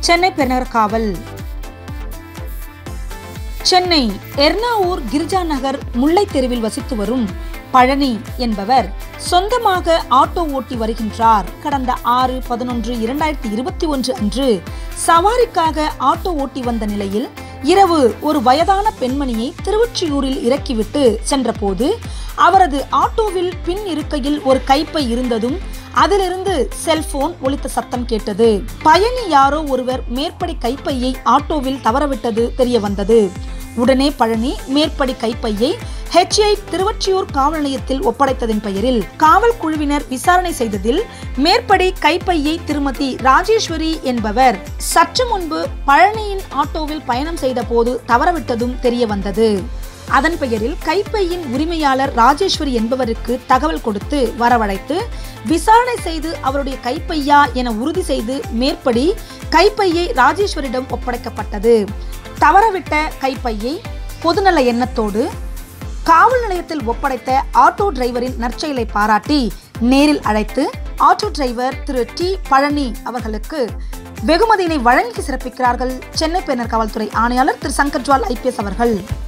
சென்னை பெருநகர காவல் சென்னை எர்ணாவூர் கிரிஜா நகர் முல்லை தெருவில் வசித்து வரும் பழனி என்பவர் சொந்தமாக ஆட்டோ ஓட்டி வருகின்றார் கடந்த ஆறு பதினொன்று இரண்டாயிரத்தி இருபத்தி ஒன்று அன்று சவாரிக்காக ஆட்டோ ஓட்டி வந்த நிலையில் இரவு ஒரு வயதான பெண்மணியை திருவொற்றியூரில் இறக்கிவிட்டு சென்றபோது அவரது ஆட்டோவில் பின் இருக்கையில் ஒரு கைப்பை இருந்ததும் அதிலிருந்து செல்போன் ஒலித்த சத்தம் கேட்டது பயணி யாரோ ஒருவர் மேற்படி கைப்பையை ஆட்டோவில் தவறவிட்டது தெரிய வந்தது உடனே பழனி மேற்படி கைப்பையை ஹெச்ஐ திருவொற்றியூர் காவல் நிலையத்தில் ஒப்படைத்ததின் பெயரில் காவல் குழுவினர் விசாரணை செய்ததில் மேற்படி கைப்பையை திருமதி ராஜேஸ்வரி என்பவர் சற்று முன்பு பழனியின் ஆட்டோவில் பயணம் செய்த போது தவறவிட்டதும் தெரிய வந்தது அதன் பெயரில் கைப்பையின் உரிமையாளர் ராஜேஸ்வரி என்பவருக்கு தகவல் கொடுத்து வரவழைத்து விசாரணை செய்து அவருடைய கைப்பையா என உறுதி செய்து மேற்படி கைப்பையை ராஜேஸ்வரிடம் ஒப்படைக்கப்பட்டது தவறவிட்ட கைப்பையை பொதுநல எண்ணத்தோடு காவல் நிலையத்தில் ஒப்படைத்த ஆட்டோ டிரைவரின் நற்செயலை பாராட்டி நேரில் அழைத்து ஆட்டோ டிரைவர் திரு டி பழனி அவர்களுக்கு வெகுமதியினை வழங்கி சிறப்பிக்கிறார்கள் சென்னை பெருநர் காவல்துறை ஆணையாளர் திரு சங்கர் ஜுவால் ஐபிஎஸ் அவர்கள்